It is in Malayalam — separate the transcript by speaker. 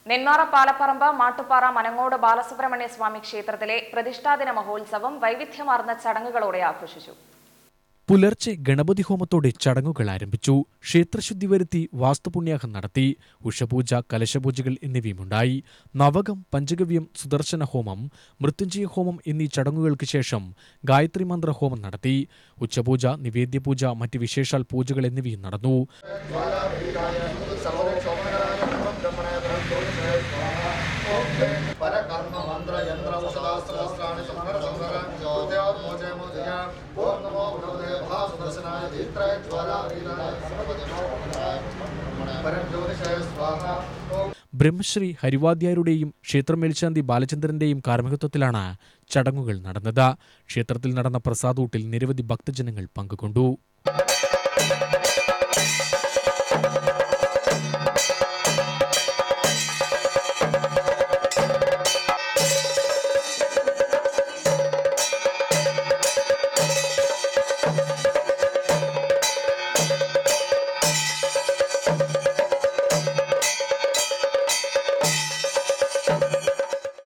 Speaker 1: നെന്മാറ പാലപ്പറമ്പ് മാട്ടുപ്പാറ മനങ്ങോട് ബാലസുബ്രഹ്മണ്യ സ്വാമി ക്ഷേത്രത്തിലെ പ്രതിഷ്ഠാദിന മഹോത്സവം വൈവിധ്യമാർന്ന ചടങ്ങുകളോടെ ആഘോഷിച്ചു
Speaker 2: പുലർച്ചെ ഗണപതി ഹോമത്തോടെ ചടങ്ങുകൾ ആരംഭിച്ചു ക്ഷേത്രശുദ്ധി വരുത്തി വാസ്തുപുണ്യാഹം നടത്തി ഉഷപൂജ കലശപൂജകൾ എന്നിവയുമുണ്ടായി നവകം പഞ്ചഗവ്യം സുദർശന ഹോമം മൃത്യുഞ്ജയ ഹോമം എന്നീ ചടങ്ങുകൾക്ക് ശേഷം ഗായത്രി മന്ത്ര ഹോമം നടത്തി ഉച്ചപൂജ നിവേദ്യപൂജ മറ്റ് വിശേഷാൽ പൂജകൾ എന്നിവയും നടന്നു
Speaker 3: പരകർമ്മ മന്ത്ര യന്ത്ര ഔഷധാസ്ത്രാണി സംഹര സംഹര ജ്യോതിർമോചയ മോചയ ഓം നമോ ഭഗവതേ മഹാസുദർശനായ ദീപ്ത്രയ ജ്വാലാരീനായ പരം ജ്യോതിഷയ സ്വാഹ ഓം
Speaker 2: ബ്രഹ്മശ്രീ ഹരിവാദ്യാരുടെയും ക്ഷേത്രം മേൽശാന്തി ബാലചന്ദ്രന്റെയും കാർമ്മികത്വത്തിലാണ് ചടങ്ങുകൾ നടന്നത് ക്ഷേത്രത്തിൽ നടന്ന പ്രസാദൂട്ടിൽ നിരവധി ഭക്തജനങ്ങൾ പങ്കുകൊണ്ടു